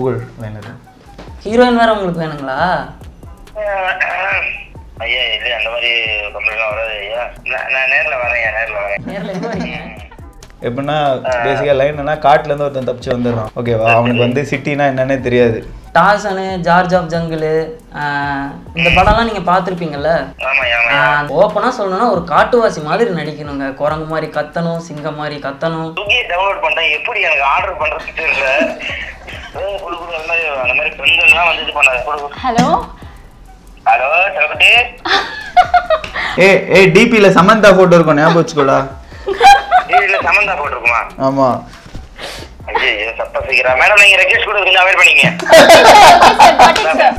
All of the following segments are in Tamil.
புகழ் வேணுது ஹீரோயின் வேற உங்களுக்கு வேணுங்களா ஐயா இல்ல அந்த மாதிரி கம்ப்ளைண்ட் வராது ஐயா நான் நான் நேர்ல வரேன் ஐயா நேர்ல வரேன் நேரில் எங்க வரீங்க எப்படின்னா பேசிக்காக லைன்னா காட்டுலேருந்து ஒருத்தன் தப்பிச்சு வந்துடுறான் ஓகேவா அவனுக்கு வந்து சிட்டினா என்னன்னே தெரியாது டார்சனு ஜார்ஜ் ஆஃப் ஜங்கிள் இந்த படம்லாம் நீங்கள் பார்த்துருப்பீங்கல்ல ஆமா ஆமா ஓப்பனாக சொல்லணும்னா ஒரு காட்டுவாசி மாதிரி நடிக்கணுங்க குரங்கு மாதிரி கத்தணும் சிங்கம் மாதிரி கத்தணும் ஸ்விக்கியை டவுன்லோட் பண்ணிட்டேன் எப்படி எனக்கு ஆர்டர் பண்றது தெரியல ஏய், குடு, குடு, அந்த மாதிரி அந்த மாதிரி பெண்கள்லாம் வந்து இது பண்ணாது குடு, குடு. ஹலோ ஹலோ தளபதி ஏ ஏ டிபியில் சமந்தா ஃபோட்டோ இருக்கும் ஞாபகம் வச்சுக்கோடா இல்ல சமந்தா போட்டிருக்குமா ஆமாம் ஐயோ சப்பா சீக்கிரம் மேடம் நீங்க ரெக்வஸ்ட் கூட கொஞ்சம் அவாய்ட் பண்ணீங்க சார்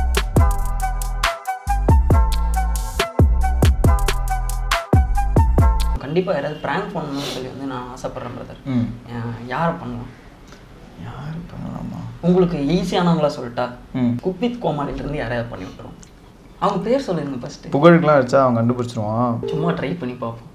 கண்டிப்பாக யாராவது ப்ராங்க் பண்ணணும்னு சொல்லி வந்து நான் ஆசைப்பட்றேன் பிரதர் ம் யாரை பண்ணலாம் யார் பண்ணலாமா உங்களுக்கு ஈஸியானவங்களா சொல்லிட்டா ம் குக்வித் கோமாளிலேருந்து யாரையாவது பண்ணி விட்டுரும் அவங்க பேர் சொல்லுங்க ஃபஸ்ட்டு புகழுக்கெலாம் வச்சா அவன் கண்டுபிடிச்சிருவான் சும்மா ட்ரை பண்ணி பார்ப்போம்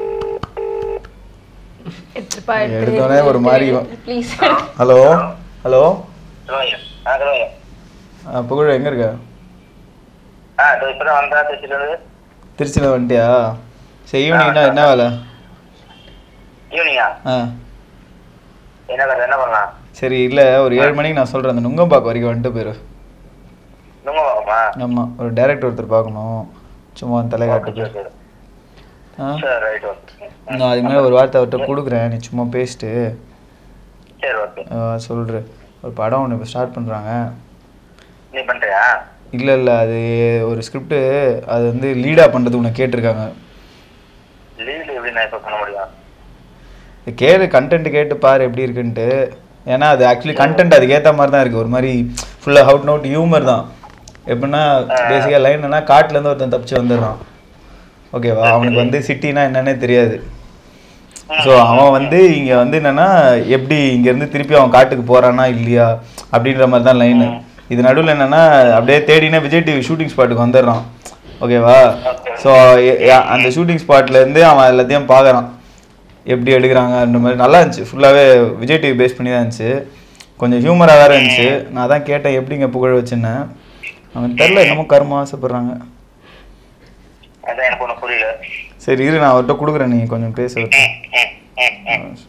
எடுத்தோடனே ஒரு மாதிரி ப்ளீஸ் ஹலோ ஹலோ சொல்லுங்க ஆ சொல்லுங்க புகழ் எங்கே இருக்க ஆ இதோ இப்பதான் வந்தா திருச்சில இருந்து திருச்சியில் வந்துட்டியா சரி ஈவினிங்னா என்ன வேலை ஈவினிங்கா ஆ என்ன கதை என்ன பண்ணலாம் சரி இல்லை ஒரு ஏழு மணிக்கு நான் சொல்கிறேன் அந்த நுங்கம்பாக்கம் வரைக்கும் வந்துட்டு போயிரு நுங்க வாங்கம்மா ஆமாம் ஒரு டேரக்டர் ஒருத்தர் பார்க்கணும் சும்மா தலைகாட்டுக்கு சரி ஆ சரி ரைட் ஓகே நான் அதுக்கு மேலே ஒரு வார்த்தை அவர்கிட்ட கொடுக்குறேன் நீ சும்மா பேசிட்டு சரி ஓகே சொல்கிறேன் ஒரு படம் ஒன்று இப்போ ஸ்டார்ட் பண்ணுறாங்க நீ பண்றியா இல்லை இல்லை அது ஒரு ஸ்கிரிப்டு அது வந்து லீடாக பண்ணுறது உன்னை கேட்டிருக்காங்க லீவ்ல எப்படி நான் இப்ப பண்ண முடியும் இது கேளு கண்டென்ட் கேட்டு பாரு எப்படி இருக்குன்ட்டு ஏன்னா அது ஆக்சுவலி கண்டென்ட் அதுக்கு ஏற்ற மாதிரி தான் இருக்குது ஒரு மாதிரி ஃபுல்லாக அவுட் நோட் ஹியூமர் தான் எப்படின்னா பேசிக்காக லைன் என்ன காட்டுலேருந்து ஒருத்தன் தப்பிச்சு வந்துடுறான் ஓகேவா அவனுக்கு வந்து சிட்டினா என்னன்னே தெரியாது ஸோ அவன் வந்து இங்கே வந்து என்னன்னா எப்படி இங்கேருந்து திருப்பி அவன் காட்டுக்கு போகிறானா இல்லையா அப்படின்ற மாதிரி தான் லைனு இது நடுவில் என்னன்னா அப்படியே தேடினா விஜய் டிவி ஷூட்டிங் ஸ்பாட்டுக்கு வந்துடுறான் ஓகேவா ஸோ அந்த ஷூட்டிங் ஸ்பாட்லேருந்து அவன் எல்லாத்தையும் பார்க்குறான் எப்படி எடுக்கிறாங்கன்ற மாதிரி நல்லா இருந்துச்சு ஃபுல்லாகவே விஜய் டிவி பேஸ் பண்ணி தான் இருந்துச்சு கொஞ்சம் ஹியூமராக வேறு இருந்துச்சு நான் தான் கேட்டேன் எப்படிங்க புகழ் வச்சுன்னேன் அவன் தெரில என்னமோ கருமா ஆசைப்பட்றாங்க அதான் எனக்கு ஒன்றும் புரியல சரி இரு நான் அவர்கிட்ட கொடுக்குறேன் நீ கொஞ்சம் பேச விட்டு ம், ம், ம்.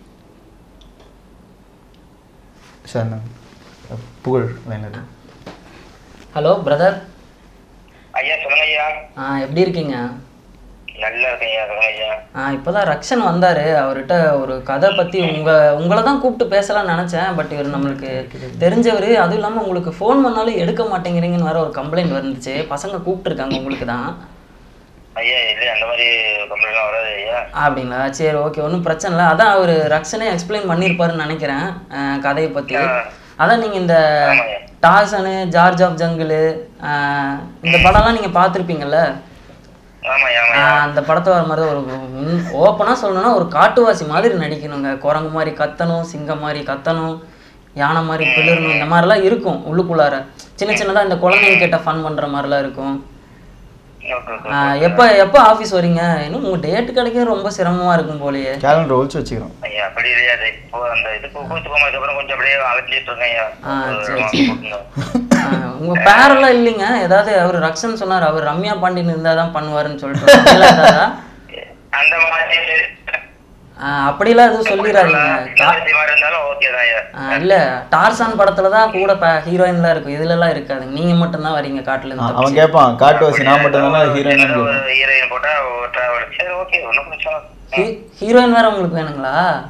சார் நான் புகழ் வேணுது ஹலோ பிரதர் ஐயா சொல்லுங்க ஐயா எப்படி இருக்கீங்க நல்லா இருக்கேன் ஐயா சொல்லுங்க ஐயா ஆ இப்போதான் ரக்ஷன் வந்தார் அவர்கிட்ட ஒரு கதை பற்றி உங்கள் உங்களை தான் கூப்பிட்டு பேசலாம்னு நினச்சேன் பட் இவர் நம்மளுக்கு தெரிஞ்சவர் அதுவும் இல்லாமல் உங்களுக்கு ஃபோன் பண்ணாலும் எடுக்க மாட்டேங்கிறீங்கன்னு வேற ஒரு கம்ப்ளைண்ட் வந்துச்சு பசங்க கூப்பிட்டுருக்காங்க உங்களுக்கு தான் ஐயா இல்லை அந்த மாதிரி கம்ப்ளைண்ட்லாம் வராது ஐயா அப்படிங்களா சரி ஓகே ஒன்றும் பிரச்சனை இல்லை அதான் அவர் ரக்ஷனே எக்ஸ்பிளைன் பண்ணியிருப்பாருன்னு நினைக்கிறேன் அஹ், கதையை பற்றி அதான் நீங்கள் இந்த ஆமாய்யா. டார்சனு ஜார்ஜ் ஆஃப் ஜங்கிள் இந்த படம்லாம் நீங்கள் பார்த்துருப்பீங்கல்ல ஆமா ஆமா ஆஹ் அந்த படத்தை வர மாதிரி தான் ஒரு ஓப்பனாக சொல்லணும்னா ஒரு காட்டுவாசி மாதிரி நடிக்கணுங்க குரங்கு மாதிரி கத்தணும் சிங்கம் மாதிரி கத்தணும் யானை மாதிரி பிளிரணும் இந்த மாதிரிலாம் இருக்கும் உள்ளுக்குள்ளார சின்ன சின்னதாக இந்த குழந்தைங்க கிட்ட ஃபன் பண்ணுற மாதிரிலாம் இருக்கும் ஓகே ஓகே ஆஹ் எப்போ எப்போ ஆஃபீஸ் வரீங்க இன்னும் உங்கள் டேட் கிடைக்க ரொம்ப சிரமமாக இருக்கும் போலயே கேலண்டர் ஒழிச்சு வச்சுக்கிறோம் ஐயா அப்படி இல்லையா அது இப்போ அந்த இது கூத்து போனதுக்கு அப்புறம் கொஞ்சம் அப்படியே அழைச்சிட்டு இருக்கேன் ஐயா ஆ, சரி, ஒரு சரி. கூட்டுங்க. ஆஹ் உங்க பேரெல்லாம் இல்லைங்க ஏதாவது அவர் ரக்ஷன் சொன்னார் அவர் ரம்யா பாண்டியன் இருந்தால் தான் பண்ணுவாருன்னு சொல்லிட்டு அப்படிலாம் இருந்தாரா? அந்த மாதிரி ஆஹ் அப்படிலாம் எதுவும் சொல்லிடாதீங்க கா- இந்த மாதிரி இருந்தாலும் ஓகே தான் ஐயா ஆஹ் இல்ல டார்சான் படத்துல தான் கூட ஹீரோயின்லாம் இருக்கும் இதுல எல்லாம் இருக்காதுங்க நீங்க மட்டும் தான் வரீங்க காட்டுல ஆ, இருந்து அவன் கேட்பான் காட்டுவாசி நான் மட்டும் தானே ஹீரோயின் ஏதோ ஒரு ஹீரோயின் போட்டா டிராவல் சரி ஓகே ஒன்றும் பிரச்சனை இல்ல. ஹீரோயின் வேற உங்களுக்கு வேணுங்களா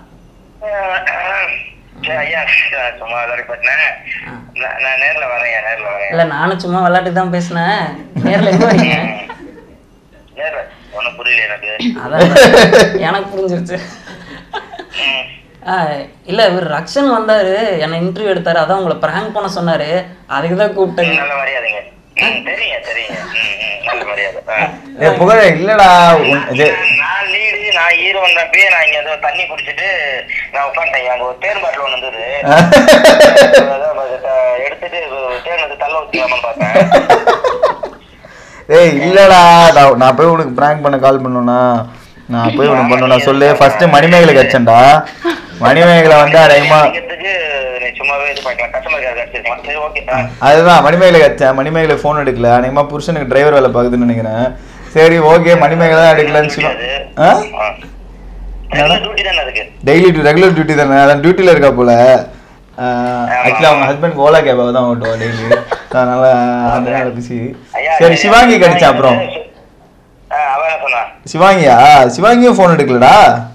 சரி ஐயா நான் சும்மா விளையாடி பார்த்தேன் நான் நான் நேர்ல வரேன் ஐயா நேர்ல வரேன் இல்ல நானும் சும்மா விளையாட்டுக்கு தான் பேசினேன் நேர்ல எங்க வரீங்க நேர்ல ஒன்றும் புரியல எனக்கு அதான் எனக்கு புரிஞ்சிருச்சு ம். ஆஹ் இல்ல இவர் ரக்ஷன் வந்தாரு என்ன இன்டர்வியூ எடுத்தாரு அதான் உங்களை பிராங்க் பண்ண சொன்னாரு அதுக்கு தான் கூப்பிட்டேங்க நல்ல மரியாதைங்க ம், தெரியுங்க தெரியுங்க ம், ம், நல்ல மரியாதை ஆ. ஏ புகழ இல்லடா உன்- இது நான் லீடு நான் ஹீரோ வந்தப்பயே நான் இங்க ஏதோ தண்ணி குடிச்சிட்டு நான் உட்காந்துட்டேன் அங்க ஒரு தேன் பாட்டில் ஒன்று இருந்தது அதான் அஹ் எடுத்துட்டு தேன் வந்து தள்ள ஊற்றிக்கலாமான்னு பார்த்தேன் ஏய் இல்லடா நான் நான் போய் உனக்கு பிராங்க் பண்ண கால் பண்ணுனா நான் போய் உனக்கு பண்ணுனா சொல்லு ஃபர்ஸ்ட் மணிமேகலை கச்சேன்டா மணிமேகலை வந்து அநேகமா அடிக்கிறதுக்கு நீ சும்மாவே இது பண்ணிக்கலாம் கஸ்டமர் கேர் அடிச்சிருக்கலாம் சரி ஓகே அதுதான் மணிமேகலை கச்சேன் மணிமேகலை ஃபோன் எடுக்கல அநேகமா புருஷனுக்கு டிரைவர் வேலை பார்க்குதுன்னு நினைக்கிறேன் சரி ஓகே மணிமேகலை தான் எடுக்கலன்னு சிவா ஆ டியூட்டி தானே அதுக்கு டெய்லி ரெகுலர் டியூட்டி தானே அதான் டியூட்டியில் இருக்கா போல ஆக்சுவலி அவங்க ஹஸ்பண்ட் ஓலா கேபாவை தான் ஓட்டுவா டெய்லி அதனால அந்த நேரம் பிஸி ஐயா, சரி ஐயா, சிவாங்கி கிடைச்சா அப்புறம் ஆ, அவன் என்ன சொன்னான் சிவாங்கியா சிவாங்கியும் ஃபோன் எடுக்கலடா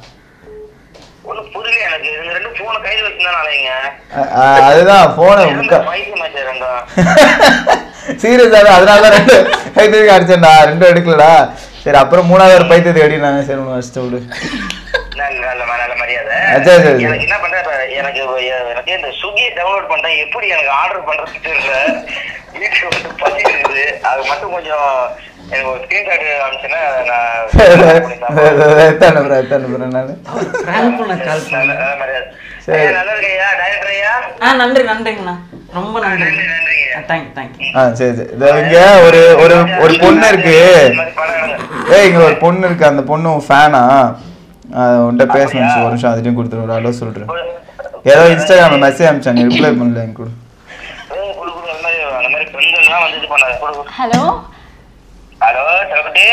ஒண்ணும் புரியல எனக்கு இவங்க ரெண்டு போன கையில வச்சிருந்தா நாளைங்க அ- அ- அதுதான் ஃபோனை முக்கா பைத்தியம் ஆச்சு ரெண்டும் சீரியஸாக அதனால தான் ரெண்டு பைத்தியத்துக்கு அடிச்சேன்டா ரெண்டும் எடுக்கலடா சரி அப்புறம் மூணாவது ஒரு பைத்தியத்தை அடினாங்க சரி ஒன்று வச்சுட்டு விடு நல்ல நல்ல ம- நல்ல மரியாதை சரி, சரி, சரி. எனக்கு என்ன பண்றேன் இப்ப எனக்கு எ- எனக்கு இந்த ஸ்விக்கி டவுன்லோட் பண்றேன் எப்படி எனக்கு ஆர்டர் பண்றது தெரியல வீட்டுல வந்து பசி இருக்குது அது மட்டும் கொஞ்சம் எனக்கு ஒரு ஸ்கிரீன்ஷாட் அனுப்பிச்சுன்னா நான் பண்ணி சாப்பிடுறேன். எத்தனை அனுப்புறேன் எத்தனை அனுப்புறேன் நான் prank பண்ண கால் நல்ல பண்ணேன் நல்ல மரியாதை சரி. ஐயா, நல்லா இருக்கையா டைரக்டர் ஐயா ஆ நன்றி நன்றிங்கண்ணா ரொம்ப நன்றி நன்றி நன்றிங்க தேங்க்யூ தேங்க்யூ ஆ சரி சரி இதோ இங்க ஒரு ஒரு ஒரு பொண்ணு இருக்கு இந்த மாதிரி படம் எடுங்க. ஏய் இங்க ஒரு பொண்ணு இருக்கு அந்த பொண்ணு ஃபேனா உன்கிட்ட பேசணும் ஒரு நிமிஷம் அதுட்டையும் கொடுத்துருவோம் ஹலோ சொல்றேன் ஏதோ இன்ஸ்டாகிராம்ல மெசேஜ் அனுப்பிச்சாங்க ரிப்ளை பண்ணல எனக்கு கூட ஏய், குடு, குடு, அந்த மாதிரி அந்த மாதிரி பெண்கள்லாம் வந்து இது பண்ணாது குடு, குடு. ஹலோ ஹலோ தளபதி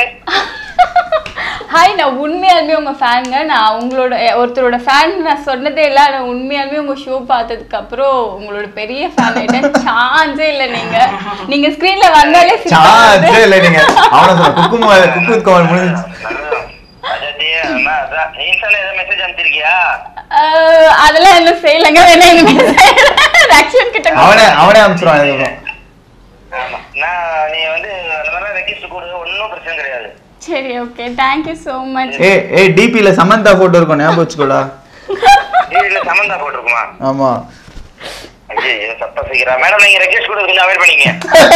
ஹாய் நான் உண்மையாலுமே உங்க ஃபேனுங்க நான் உங்களோட எ, ஒருத்தரோட ஃபேன் நான் சொன்னதே இல்லை நான் உண்மையாலுமே உங்க ஷோ பார்த்ததுக்கு அப்புறம் உங்களோட பெரிய ஃபேன் ஆயிட்டேன் சான்ஸே இல்லை நீங்க நீங்க ஸ்க்ரீன்ல வந்தாலே feel சான்ஸே ஆகுது. இல்லை நீங்க அவனை சொல்ல குக்கு குக்கு வித் கோமல் முடிஞ்சு நல்லது. அஜய், அண்ணா, அதான். நீ இன்ஸ்டால ஏதோ மெசேஜ் அனுப்பிச்சிருக்கியா அஹ், அதெல்லாம் என்ன செய்யலைங்க வேணா இனிமேல் ரக்ஷன் கிட்ட அவனே அவனே அனுப்பிச்சிருவான் அதுக்கப்புறம் ஆமா. நான் நீ வந்து அந்த மாதிரி ரெக்வஸ்ட் கொடு ஒன்றும் பிரச்சனை கிடையாது சரி ஓகே தேங்க்யூ ஸோ மச் ஏ ஏய் டிபில சமந்தா போட்டோ இருக்கும் ஞாபகம் வச்சுக்கோடா இதுல சமந்தா போட்டிருக்குமா ஆமா ஐயோ சப்பா சீக்கிரம் மேடம் நீங்க ரெக்வஸ்ட் கூட கொஞ்சம் அவாய்ட் பண்ணீங்க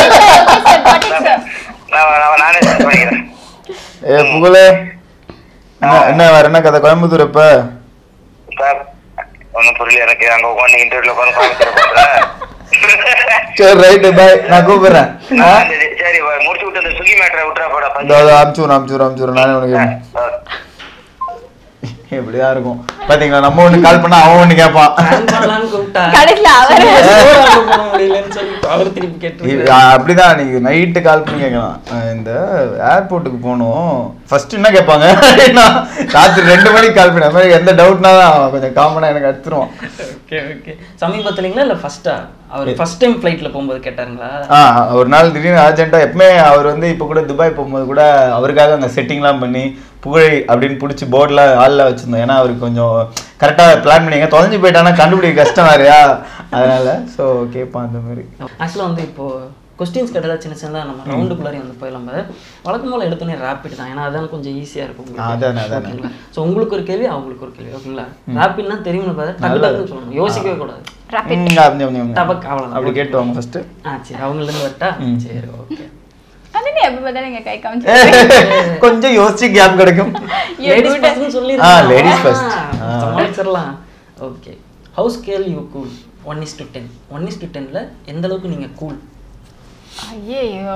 நான் நான் நானே செட் பண்ணிக்கிறேன் ஏ புகழே என்ன என்ன வேற என்ன கதை கோயம்புத்தூர் இப்ப சார் ஒன்றும் புரியல எனக்கு அங்க உட்காந்து இன்டர்வியூல உட்காந்து காமிச்சிட போறேன் சரி ரைட்டு பாய் நான் கூப்பிடுறேன் ஆ? சரி சரி முடிச்சு விட்டு அந்த சுகி மேட்டரை விட்டுறா போடா இதோ இதோ அனுப்பிச்சுடுறேன் அனுப்பிச்சுடுறேன் அனுப்பிச்சுடுறேன் நானே உனக்கு ஆ. இப்படிதான் இருக்கும் பாத்தீங்களா நம்ம ஒண்ணு கால் பண்ணா அவன் ஒண்ணு கேட்பான் prank பண்ணலாம்னு கூப்பிட்டா கடைசியில அவரு சோறு order பண்ண முடியலன்னு சொல்லி அவர் திருப்பி இது, கேட்டு ஆ, அப்படிதான் நீங்க நைட்டு கால் பண்ணி கேட்கலாம் அஹ் இந்த ஏர்போர்ட்டுக்கு போகணும் ஃபர்ஸ்ட் என்ன கேட்பாங்க நான் ராத்திரி ரெண்டு மணிக்கு கால் பண்ணி அது மாதிரி எந்த டவுட்னா கொஞ்சம் காமனா எனக்கு எடுத்துருவான் ஓகே ஓகே சமீபத்துலங்களா இல்ல ஃபர்ஸ்டா அவர் ஃபர்ஸ்ட் டைம் ஃப்ளைட்ல போகும்போது கேட்டாருங்களா ஆ ஒரு நாள் திடீர்னு அர்ஜென்ட்டாக எப்பவுமே அவர் வந்து இப்போ கூட துபாய் போகும்போது கூட அவருக்காக அங்கே செட்டிங்லாம் பண்ணி புகழை அப்படின்னு பிடிச்சி போர்டில் ஆளில் வச்சுருந்தோம் ஏன்னா அவருக்கு கொஞ்சம் கரெக்டாக பிளான் பண்ணிங்க தொலைஞ்சு போயிட்டானா கண்டுபிடிக்க கஷ்டம் வேறையா அதனால ஸோ கேட்பான் அந்த மாதிரி ஆக்சுவலாக வந்து இப்போ கொஸ்டின்ஸ் கேட்டதா சின்ன சின்னதாக நம்ம ரவுண்டுக்குள்ளாரி வந்து போயிடலாம் பாரு. வழக்கம் போல எடுத்தோன்னே ரேப்பிட் தான் ஏன்னா அதான் கொஞ்சம் ஈஸியாக இருக்கும் அதானே, அதானே. ஓகேங்களா ஸோ உங்களுக்கு ஒரு கேள்வி அவங்களுக்கு ஒரு கேள்வி ஓகேங்களா ரேப்பிட்னா தெரியும்னு பாரு டக்கு டக்குன்னு சொல்லணும் யோசிக்கவே கூடாது ராபிட் ம், அப்படி, அப்படி, அப்படி. டபக் அவ்வளோதான் அப்படி கேட்டுவாங்க ஃபர்ஸ்ட் ஆ சரி அவங்கள்ட்ட வரட்டா ம். சரி ஓகே அது நீ எப்ப பார்த்தாலும் எங்க கை காமிச்சு கொஞ்சம் யோசிச்சு கேப் கிடைக்கும் You're லேடிஸ் good. ஃபர்ஸ்ட்னு சொல்லி ஆ, ladies first. ஆ. சமாளிச்சிடலாம் okay how's scale you cool one is to ten one is to டென்னில் எந்த அளவுக்கு நீங்கள் கூல் ஐயோ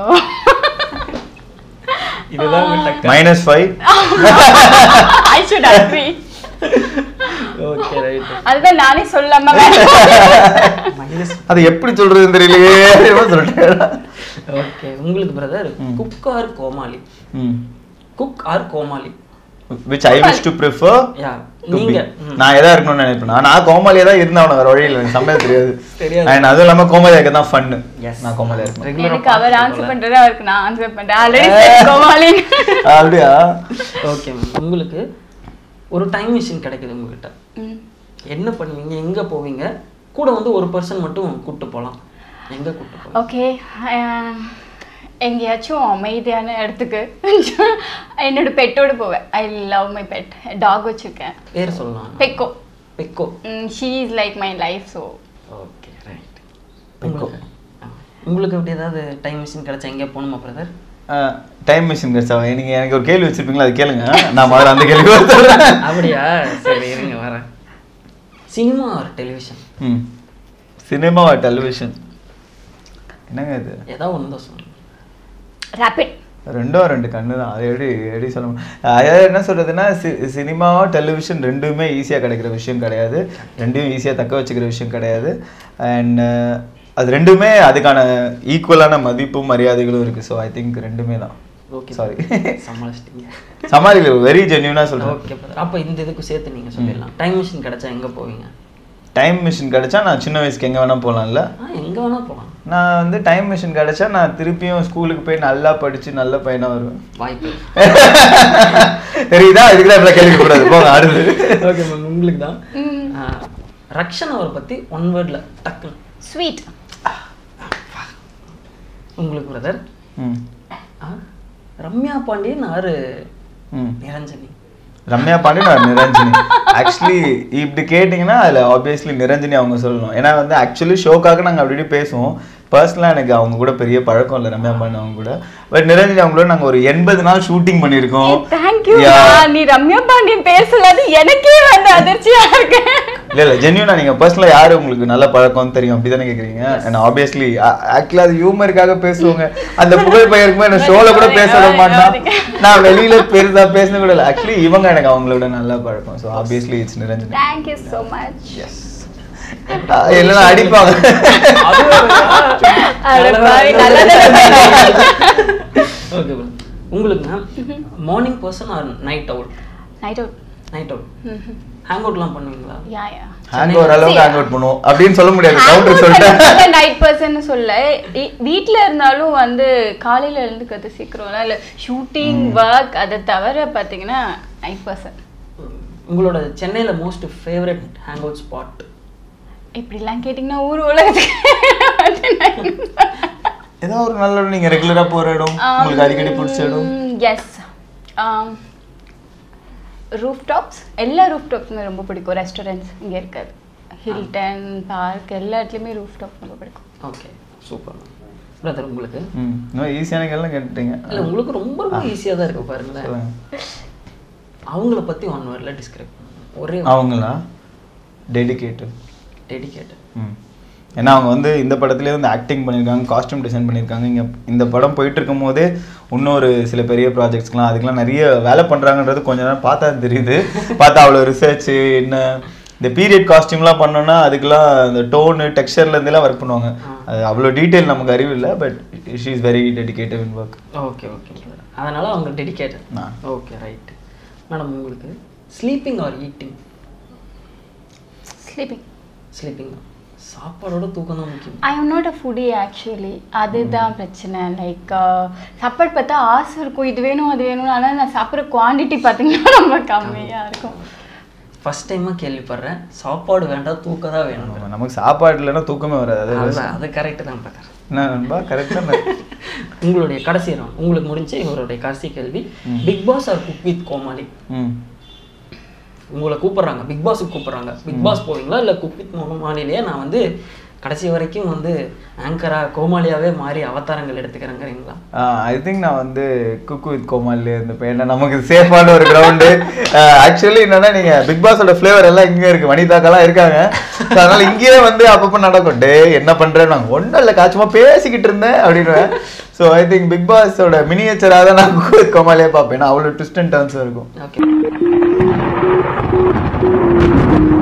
இதுதான் டக்கு minus five I should agree okay right அதுதான் நானே சொல்லாம மைனஸ் அது எப்படி சொல்றதுன்னு தெரியலையே சொல்லிட்டேன் ஓகே உங்களுக்கு பிரதர் குக் ஆர் கோமாளி ம் cook or Komali which I wish to prefer yeah நீங்க ம். நான் நான் எதா இருக்கணும்னு நினைப்பேன் நான் நான் கோமாளியா தான் இருந்தேன் வேற வழி இல்லை எனக்கு சமையல் தெரியாது தெரியாது. அண்ட் அதுவும் இல்லாம கோமாளியா இருக்க தான் ஃபன்னு Yes. நான் கோமாளியா இருக்கணும் Regular ஆ எனக்கு அவர் பார்த்து ஆன்சர் போல. பண்றது அவருக்கு நான் ஆன்சர் பண்றேன் ஆல்ரெடி கோமாளி அப்படியா ஓகே மேம் உங்களுக்கு ஒரு டைம் மிஷின் கிடைக்குது உங்ககிட்ட என்ன பண்ணுவீங்க எங்க போவீங்க கூட வந்து ஒரு பர்சன் மட்டும் கூட்டு போலாம் எங்க கூட்டு போலாம் ஓகே எங்கேயாச்சும் அமைதியான இடத்துக்கு என்னோட பெட்டோட போவேன் I love my pet dog வச்சிருக்கேன் பேர் சொல்லலாம் பெக்கோ பெக்கோ she is like my life so okay right பெக்கோ. உங்களுக்கு அப்படி ஏதாவது டைம் மிஷின் கிடைச்சா எங்கே போகணுமா பிரதர் டைம் மிஷின் கிடைச்சா நீங்க எனக்கு ஒரு கேள்வி வச்சிருப்பீங்களா அது கேளுங்க நான் முதல்ல அந்த கேள்வி சொல்றேன் அப்படியா சரி இருங்க வரேன் சினிமா ஆர் டெலிவிஷன் ம் சினிமா டெலிவிஷன் என்னங்க இது ஏதாவது ஒன்று தான் சொல்லுங்க ரேபிட் ரெண்டும் ரெண்டு கண்ணு தான் அது எப்படி எப்படி சொல்ல முடியும் அதாவது என்ன சொல்றதுன்னா சி- சினிமா டெலிவிஷன் ரெண்டுமே ஈஸியாக கிடைக்கிற விஷயம் கிடையாது ரெண்டையும் ஈஸியாக தக்க வச்சுக்கிற விஷயம் கிடையாது அண்ட் அது ரெண்டுமே அதுக்கான ஈக்குவலான மதிப்பும் மரியாதைகளும் இருக்கு ஸோ ஐ திங்க் ரெண்டுமே தான் ஓகே சாரி சமாளிச்சிட்டீங்க சமாளிக்கல வெரி ஜென்யூனாக சொல்கிறேன் ஓகே பிரதர் அப்போ இந்த இதுக்கு சேர்த்து நீங்க சொல்லிடலாம் டைம் மிஷின் கிடைச்சா எங்க போவீங்க டைம் மிஷின் கிடைச்சா நான் சின்ன வயசுக்கு எங்கே வேணால் போகலாம்ல ஆ எங்க வேணா போகலாம் நான் வந்து டைம் மிஷின் கிடைச்சா நான் திருப்பியும் ஸ்கூலுக்கு போய் நல்லா படிச்சு நல்ல பையனா வருவேன் வாய்ப்பு தெரியுதா இதுக்கு தான் கேள்வி கூடாது போங்க அடுத்து ஓகே மேம் உங்களுக்கு தான் ரக்ஷன் அவரை பத்தி ஒன் வேர்ட்ல டக்குன்னு ஸ்வீட் உங்களுக்கு பிரதர் ம் ரம்யா பாண்டியன் ஆறு ம் நிரஞ்சனி ரம்யா பாண்டி நான் நிரஞ்சனி ஆக்சுவலி இப்படி கேட்டிங்கன்னா அதில் ஆப்வியஸ்லி நிரஞ்சனி அவங்க சொல்லணும் ஏன்னா வந்து ஆக்சுவலி ஷோக்காக நாங்கள் அப்படி இப்படி பேசுவோம் பர்சனலாக எனக்கு அவங்க கூட பெரிய பழக்கம் இல்லை ரம்யா பாண்டி அவங்க கூட பட் நிரஞ்சனி அவங்க கூட நாங்கள் ஒரு எண்பது நாள் ஷூட்டிங் பண்ணியிருக்கோம் தேங்க்யூ Yeah. நீ ரம்யா பாண்டியன் பேசலாது எனக்கே வந்து அதிர்ச்சியா இருக்கு இல்ல இல்ல ஜென்யூனா நீங்க பர்சனலா யாரு உங்களுக்கு நல்ல பழக்கம்னு தெரியும் அப்படிதானே கேக்குறீங்க அண்ட் ஆப்வியஸ்லி ஆக்சுவலா அது ஹியூமருக்காக பேசுவாங்க அந்த புகழ் பெயருக்குமே என்ன ஷோல கூட பேச விட மாட்டான் நான் வெளியில பெருசா பேசின கூட இல்லை ஆக்சுவலி இவங்க எனக்கு அவங்களோட நல்ல பழக்கம் so obviously it's Niranjan thank you so much இல்லைன்னா அடிப்பாங்க அட பாவி, நல்லதானே ஓகே உங்களுக்கு ma'am morning person or night out night out night out hang அவுட்லாம் பண்ணுவீங்களா யா யா ஹேங் ஓவர் அளவுக்கு ஹேங் அவுட் பண்ணுவோம் அப்படின்னு சொல்ல முடியாது கவுண்டர் சொல்லிட்டேன் நைட் பர்சன் சொல்ல இ- வீட்ல இருந்தாலும் வந்து காலையில எழுந்துக்கிறது சீக்கிரம்லாம் இல்ல ஷூட்டிங் ஒர்க் அதை தவிர பாத்தீங்கன்னா நைட் பர்சன் உங்களோட சென்னையில most favourite hang out spot இப்படிலாம் கேட்டிங்கன்னா ஊர் உலகத்துக்கு ஏதோ ஒரு நல்ல நீங்க ரெகுலரா போற இடம் உங்களுக்கு அடிக்கடி பிடிச்ச இடம் எஸ் ரூஃப் டாப்ஸ் எல்லா ரூஃப் டாப்ஸுமே ரொம்ப பிடிக்கும் ரெஸ்டாரண்ட்ஸ் இங்கே இருக்காது ஹில்டன் பார்க் எல்லா இடத்துலையுமே ரூஃப் டாப் ரொம்ப பிடிக்கும் ஓகே சூப்பர் பிரதர் உங்களுக்கு ம் இன்னும் ஈஸியான கேள்வி கேட்டுட்டீங்க இல்ல உங்களுக்கு ரொம்ப ரொம்ப ஈஸியா தான் இருக்கு பாருங்களேன் சொல்லுங்க. அவங்கள பத்தி ஒன் வேர்ட்ல டிஸ்கிரைப் ஒரே அவங்களா டெடிகேட்டட் டெடிகேட்டட் ம். ஏன்னா அவங்க வந்து இந்த படத்துலேயே வந்து ஆக்டிங் பண்ணியிருக்காங்க காஸ்டியூம் டிசைன் பண்ணியிருக்காங்க இங்கே இந்த படம் போயிட்டு இருக்கும் போதே இன்னொரு சில பெரிய ப்ராஜெக்ட்ஸ்க்குலாம் அதுக்கெலாம் நிறைய வேலை பண்ணுறாங்கன்றது கொஞ்ச நேரம் பார்த்தா தெரியுது பார்த்தா அவ்வளோ ரிசர்ச் என்ன இந்த பீரியட் காஸ்டியூம்லாம் பண்ணோன்னா அதுக்கெல்லாம் இந்த டோனு டெக்ஸ்சர்லேருந்துலாம் ஒர்க் பண்ணுவாங்க அது அவ்வளோ டீட்டெயில் நமக்கு அறிவு இல்லை but she is very dedicative in work okay okay அதனால அவங்க டெடிகேட்டட் ஆ. ஓகே ரைட் மேடம் உங்களுக்கு sleeping or eating sleeping sleeping சாப்பாடோட தூக்கம் தான் முக்கியம் I am not a foodie actually அதுதான் பிரச்சனை லைக் சாப்பாடு பார்த்தா ஆசை இருக்கும் இது வேணும் அது வேணும் ஆனால் நான் சாப்பிட்ற குவாண்டிட்டி பார்த்தீங்கன்னா ரொம்ப கம்மியாக இருக்கும் ஃபர்ஸ்ட் டைமா கேள்விப்படுறேன் சாப்பாடு வேண்டாம் தூக்கம் தான் வேணும் ஆமா, நமக்கு சாப்பாடு இல்லைன்னா தூக்கமே வராது அது அதுதான் அது கரெக்ட் தான் பிரதர் என்ன நண்பா கரெக்டாக உங்களுடைய கடைசி round. உங்களுக்கு முடிஞ்ச இவருடைய கடைசி கேள்வி Bigg Boss or cook with Komali ம் உங்களை கூப்பிடுறாங்க பிக் பாஸுக்கு கூப்பிடுறாங்க பிக் பாஸ் போவீங்களா இல்லை குக் வித் கோமாளிலேயே நான் வந்து கடைசி வரைக்கும் வந்து ஆங்கரா கோமாளியாவே மாறி அவதாரங்கள் எடுத்துக்கிறேங்கிறீங்களா ஐ திங்க் நான் வந்து குக்கு வித் கோமாலிலே இருந்தப்ப ஏன்னா நமக்கு சேஃபான ஒரு கிரவுண்டு ஆக்சுவலி என்னன்னா நீங்க பிக் பாஸோட ஃப்ளேவர் எல்லாம் இங்கே இருக்கு வனிதாக்கெல்லாம் இருக்காங்க So, அதனால இங்கேயே வந்து அப்பப்போ நடக்கும் டே என்ன பண்றேன் நான் ஒன்றும் இல்லை காச்சுமா பேசிக்கிட்டு இருந்தேன் அப்படின்னு ஸோ ஐ திங்க் பிக் பாஸோட மினியேச்சராக தான் நான் குக்கு வித் கோமாலியே பார்ப்பேன் ஏன்னா அவ்வளோ ட்விஸ்ட் அண்ட் டர்ன்ஸ் இருக்கும் ஓகே